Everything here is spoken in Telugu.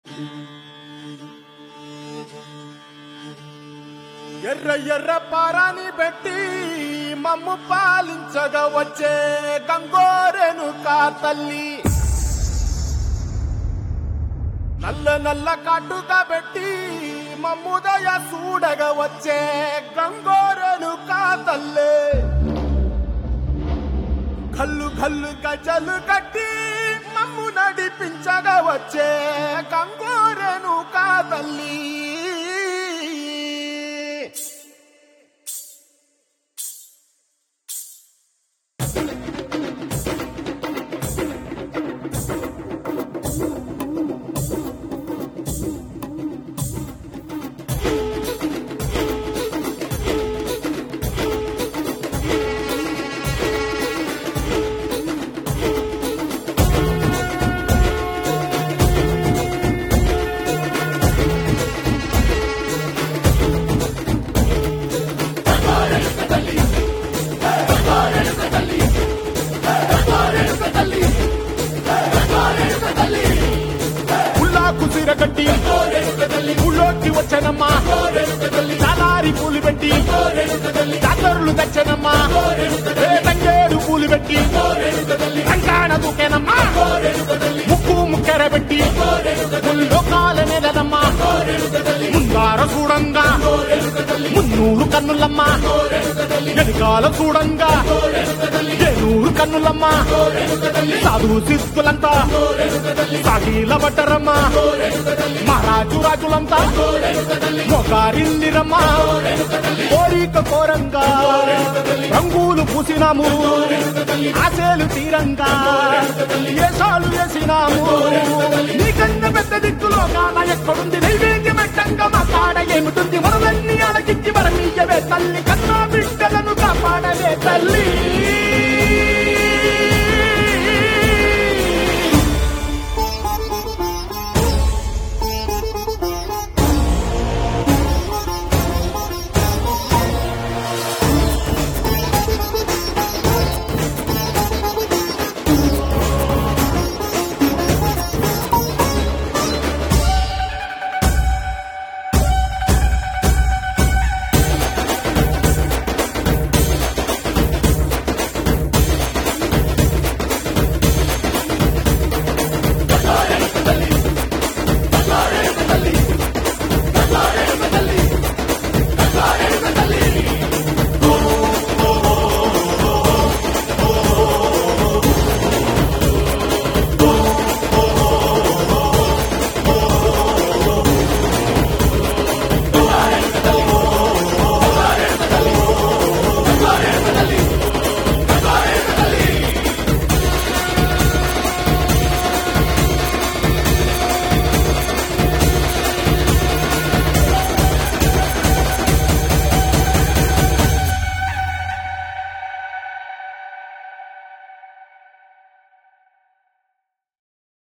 ఎర్ర ఎర్ర పారాని పెట్టి మమ్ము పాలించగా వచ్చే గంగోరెను కా తల్లి నల్ల నల్ల కాటుగా పెట్టి మమ్ముదయ చూడగా వచ్చే గంగోరెను కా తల్లి కల్లు కల్లు గజలు కట్టి మమ్ము నడిపించగా వచ్చే గంగోరెను కా తల్లి ఉల్లాకు సిరగట్టి ఊళ్ళోకి వచ్చనమ్మా చాలారి పూలు పెట్టి జాతరులు తెచ్చనమ్మా ఏ తంగేడు పూలు పెట్టి రంగాన దూకేనమ్మా ముక్కు ముక్కెర పెట్టి లోకాల నెలదమ్మా ముందార చూడంగా మున్నూరు కన్నులమ్మా వెనకాల చూడంగా ఏనూరు కన్నులమ్మా సాధు సిద్ధులంతా సాగిల బట్టరమ్మా మహారాజు రాజులంతా మొగారిందిరమ్మా కోరిక కోరంగా రంగులు పూసినాము ఆశలు తీరంగా ఏసాలు వేసినాము నీకన్నా పెద్ద దిక్కులో కాన ఎక్కడుంది నైవేద్యం ఎట్టంగా మా కాడ ఏమిటుంది వరలన్నీ అడగించి వరమీయవే తల్లి కన్నా బిడ్డలను కాపాడవే తల్లి